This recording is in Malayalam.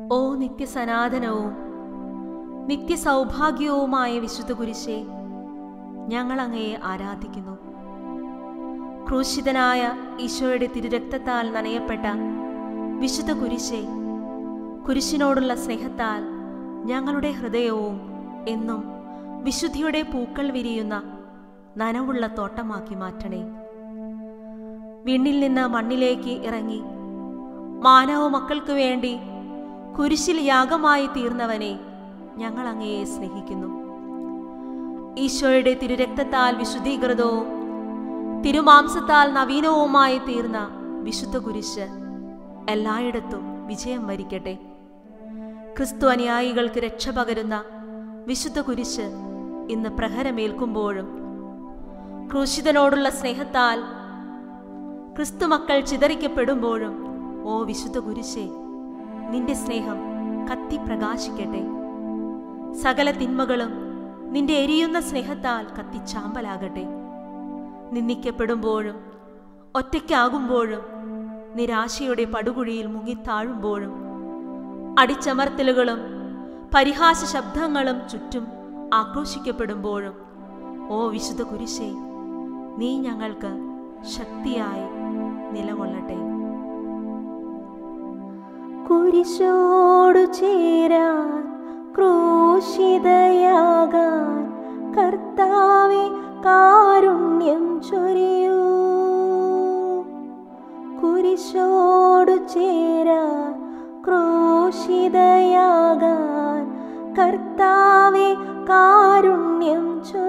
ഓ നിത്യസനാതനവും നിത്യസൗഭാഗ്യവുമായ വിശുദ്ധ കുരിശെ ഞങ്ങൾ അങ്ങയെ ആരാധിക്കുന്നു ക്രൂശിതനായ ഈശോയുടെ തിരുരക്തത്താൽ നനയപ്പെട്ട വിശുദ്ധ കുരിശെ കുരിശിനോടുള്ള സ്നേഹത്താൽ ഞങ്ങളുടെ ഹൃദയവും എന്നും വിശുദ്ധിയുടെ പൂക്കൾ വിരിയുന്ന നനവുള്ള തോട്ടമാക്കി മാറ്റണേ വിണ്ണിൽ നിന്ന് മണ്ണിലേക്ക് ഇറങ്ങി മാനവ മക്കൾക്ക് വേണ്ടി കുരിശിൽ യാഗമായി തീർന്നവനെ ഞങ്ങൾ അങ്ങയെ സ്നേഹിക്കുന്നു ഈശോയുടെ തിരുരക്തത്താൽ വിശുദ്ധീകൃതവും തിരുമാംസത്താൽ നവീനവുമായി തീർന്ന വിശുദ്ധ കുരിശ് എല്ലായിടത്തും വിജയം വരിക്കട്ടെ ക്രിസ്തു അനുയായികൾക്ക് രക്ഷ പകരുന്ന വിശുദ്ധ കുരിശ് ഇന്ന് പ്രഹരമേൽക്കുമ്പോഴും ക്രൂശിതനോടുള്ള സ്നേഹത്താൽ ക്രിസ്തു മക്കൾ ചിതറിക്കപ്പെടുമ്പോഴും ഓ വിശുദ്ധ കുരിശേ നിന്റെ സ്നേഹം കത്തി പ്രകാശിക്കട്ടെ സകല തിന്മകളും നിന്റെ എരിയുന്ന സ്നേഹത്താൽ കത്തിച്ചാമ്പലാകട്ടെ നിന്ദിക്കപ്പെടുമ്പോഴും ഒറ്റയ്ക്കാകുമ്പോഴും നിരാശയുടെ പടുകുഴിയിൽ മുങ്ങിത്താഴുമ്പോഴും അടിച്ചമർത്തലുകളും പരിഹാസ ശബ്ദങ്ങളും ചുറ്റും ആക്രോശിക്കപ്പെടുമ്പോഴും ഓ വിശുദ്ധ കുരിശേ നീ ഞങ്ങൾക്ക് ശക്തിയായി നിലകൊള്ളട്ടെ കുരിശോടു ചേരാൻ ക്രൂശിതയാകാൻ കർത്താവെ കാരുണ്യം ചൊരിയൂ കുരിശോടു ചേരാൻ ക്രൂശിതയാകാൻ കർത്താവെ കാരുണ്യം ചൊരിയൂ